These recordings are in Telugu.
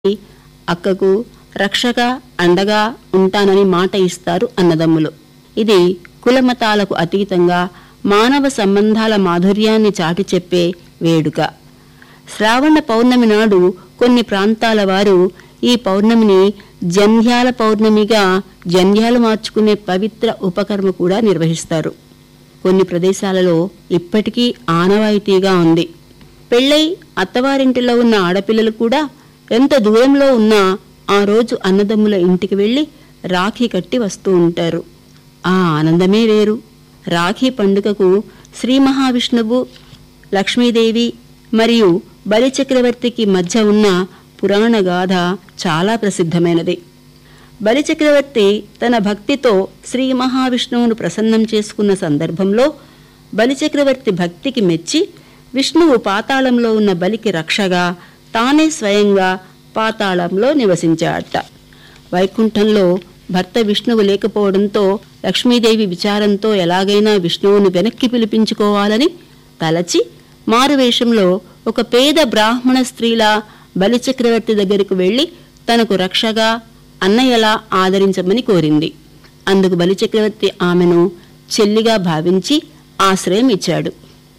అక్కకు రక్షగా అండగా ఉంటానని మాట ఇస్తారు అన్నదమ్ములు ఇది కులమతాలకు అతీతంగా మానవ సంబంధాల మాధుర్యాన్ని చాటి చెప్పే వేడుక శ్రావణ పౌర్ణమి నాడు కొన్ని ప్రాంతాల వారు ఈ పౌర్ణమిని జంధ్యాల పౌర్ణమిగా జంధ్యాలు మార్చుకునే పవిత్ర ఉపకర్మ కూడా నిర్వహిస్తారు కొన్ని ప్రదేశాలలో ఇప్పటికీ ఆనవాయితీగా ఉంది పెళ్ళై అత్తవారింటిలో ఉన్న ఆడపిల్లలు కూడా ఎంత దూరంలో ఉన్నా ఆ రోజు అన్నదమ్ముల ఇంటికి వెళ్ళి రాఖీ కట్టి వస్తూ ఉంటారు ఆ ఆనందమే వేరు రాఖీ పండుగకు శ్రీ మహావిష్ణువు లక్ష్మీదేవి మరియు బలిచక్రవర్తికి మధ్య ఉన్న పురాణ గాథ చాలా ప్రసిద్ధమైనది బలిచక్రవర్తి తన భక్తితో శ్రీ మహావిష్ణువును ప్రసన్నం చేసుకున్న సందర్భంలో బలిచక్రవర్తి భక్తికి మెచ్చి విష్ణువు పాతాళంలో ఉన్న బలికి రక్షగా తానే స్వయంగా పాతాళంలో నివసించాడట వైకుంఠంలో భర్త విష్ణువు లేకపోవడంతో లక్ష్మీదేవి విచారంతో ఎలాగైనా విష్ణువును వెనక్కి పిలిపించుకోవాలని తలచి మారువేషంలో ఒక పేద బ్రాహ్మణ స్త్రీలా బలిచక్రవర్తి దగ్గరకు వెళ్లి తనకు రక్షగా అన్నయ్యలా ఆదరించమని కోరింది అందుకు బలిచక్రవర్తి ఆమెను చెల్లిగా భావించి ఆశ్రయం ఇచ్చాడు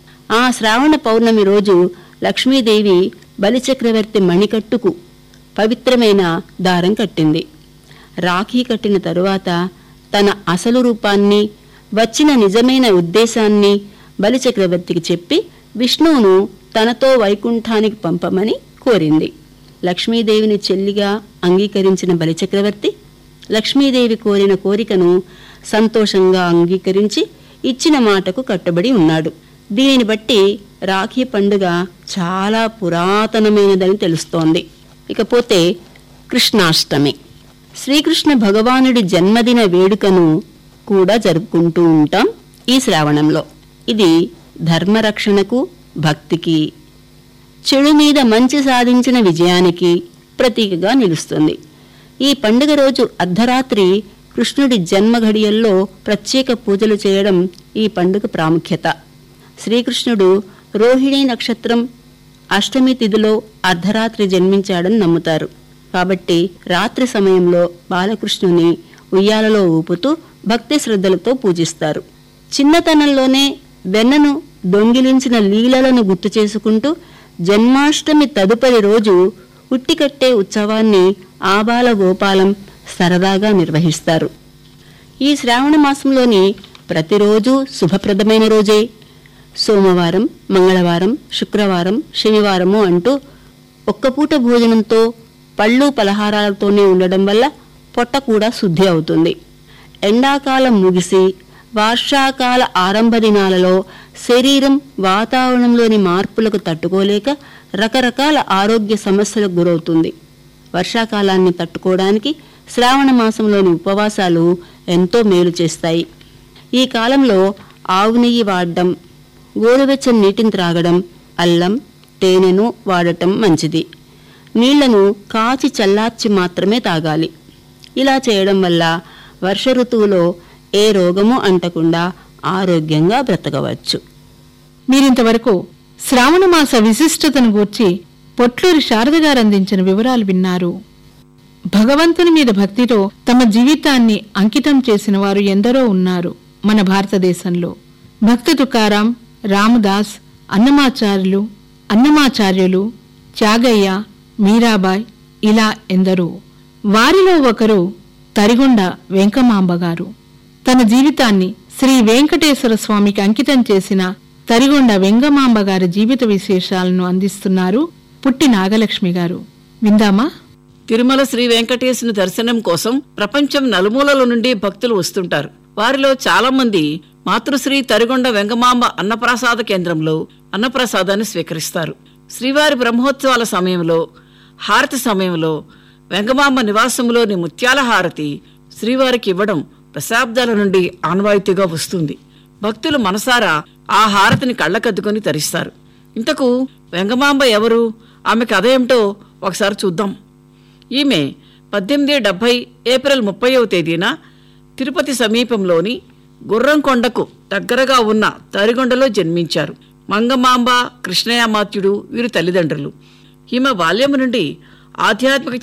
ఆ శ్రావణ పౌర్ణమి రోజు లక్ష్మీదేవి బలిచక్రవర్తి మణికట్టుకు పవిత్రమైన దారం కట్టింది రాఖీ కట్టిన తరువాత తన అసలు రూపాన్ని వచ్చిన నిజమైన ఉద్దేశాన్ని బలిచక్రవర్తికి చెప్పి విష్ణువును తనతో వైకుంఠానికి పంపమని కోరింది లక్ష్మీదేవిని చెల్లిగా అంగీకరించిన బలిచక్రవర్తి లక్ష్మీదేవి కోరిన కోరికను సంతోషంగా అంగీకరించి ఇచ్చిన మాటకు కట్టుబడి ఉన్నాడు దీనిని బట్టి రాఖీ పండుగ చాలా పురాతనమైనదని తెలుస్తోంది ఇకపోతే కృష్ణాష్టమి శ్రీకృష్ణ భగవానుడి జన్మదిన వేడుకను కూడా జరుపుకుంటూ ఉంటాం ఈ శ్రావణంలో ఇది ధర్మరక్షణకు భక్తికి చెడు మీద మంచి సాధించిన విజయానికి ప్రతీకగా నిలుస్తుంది ఈ పండుగ రోజు అర్ధరాత్రి కృష్ణుడి జన్మ ఘడియల్లో ప్రత్యేక పూజలు చేయడం ఈ పండుగ ప్రాముఖ్యత శ్రీకృష్ణుడు రోహిణీ నక్షత్రం అష్టమి తిథిలో అర్ధరాత్రి జన్మించాడని నమ్ముతారు కాబట్టి రాత్రి సమయంలో బాలకృష్ణుని ఉయ్యాలలో ఊపుతూ భక్తి శ్రద్ధలతో పూజిస్తారు చిన్నతనంలోనే వెన్నను దొంగిలించిన లీలలను గుర్తు చేసుకుంటూ జన్మాష్టమి తదుపరి రోజు ఉట్టికట్టే ఉత్సవాన్ని ఆబాల గోపాలం సరదాగా నిర్వహిస్తారు ఈ శ్రావణ మాసంలోని ప్రతిరోజు శుభప్రదమైన రోజే సోమవారం మంగళవారం శుక్రవారం శనివారము అంటూ ఒక్కపూట భోజనంతో పళ్ళు పలహారాలతోనే ఉండడం వల్ల పొట్ట కూడా శుద్ధి అవుతుంది ఎండాకాలం ముగిసి వర్షాకాల ఆరంభ దినాలలో శరీరం వాతావరణంలోని మార్పులకు తట్టుకోలేక రకరకాల ఆరోగ్య సమస్యలకు గురవుతుంది వర్షాకాలాన్ని తట్టుకోవడానికి శ్రావణ మాసంలోని ఉపవాసాలు ఎంతో మేలు చేస్తాయి ఈ కాలంలో ఆవు నెయ్యి వాడడం గోరువెచ్చని నీటిని త్రాగడం అల్లం తేనెను వాడటం మంచిది నీళ్లను కాచి చల్లార్చి మాత్రమే తాగాలి ఇలా చేయడం వల్ల వర్ష ఋతువులో ఏ రోగము అంటకుండా ఆరోగ్యంగా బ్రతకవచ్చు మీరింతవరకు శ్రావణ మాస విశిష్టతను గూర్చి పొట్లూరి శారద గారు అందించిన వివరాలు విన్నారు భగవంతుని మీద భక్తితో తమ జీవితాన్ని అంకితం చేసిన వారు ఎందరో ఉన్నారు మన భారతదేశంలో భక్త తుకారాం రామదాస్ అన్నమాచార్యులు అన్నమాచార్యులు త్యాగయ్య మీరాబాయ్ ఇలా ఎందరో వారిలో ఒకరు తరిగొండ వెంకమాంబ గారు తన జీవితాన్ని శ్రీ వెంకటేశ్వర స్వామికి అంకితం చేసిన తరిగొండ వెంగమాంబ గారి జీవిత విశేషాలను అందిస్తున్నారు పుట్టి నాగలక్ష్మి గారు విందామా తిరుమల శ్రీ వెంకటేశుని దర్శనం కోసం ప్రపంచం నలుమూలల నుండి భక్తులు వస్తుంటారు వారిలో చాలా మంది మాతృశ్రీ తరిగొండ వెంగమాంబ అన్నప్రసాద కేంద్రంలో అన్నప్రసాదాన్ని స్వీకరిస్తారు శ్రీవారి బ్రహ్మోత్సవాల సమయంలో హారతి సమయంలో వెంగమాంబ నివాసంలోని ముత్యాల హారతి శ్రీవారికి ఇవ్వడం దశాబ్దాల నుండి ఆనవాయితీగా వస్తుంది భక్తులు మనసారా ఆ హారతిని కళ్ళకద్దుకొని తరిస్తారు ఇంతకు వెంగమాంబ ఎవరు ఆమె కథ ఏమిటో ఒకసారి చూద్దాం ఈమె పద్దెనిమిది డెబ్బై ఏప్రిల్ ముప్పైవ తేదీన తిరుపతి సమీపంలోని గుర్రంకొండకు దగ్గరగా ఉన్న తరిగొండలో జన్మించారు మంగమాంబ కృష్ణయామాత్యుడు వీరు తల్లిదండ్రులు ఈమె బాల్యము నుండి ఆధ్యాత్మిక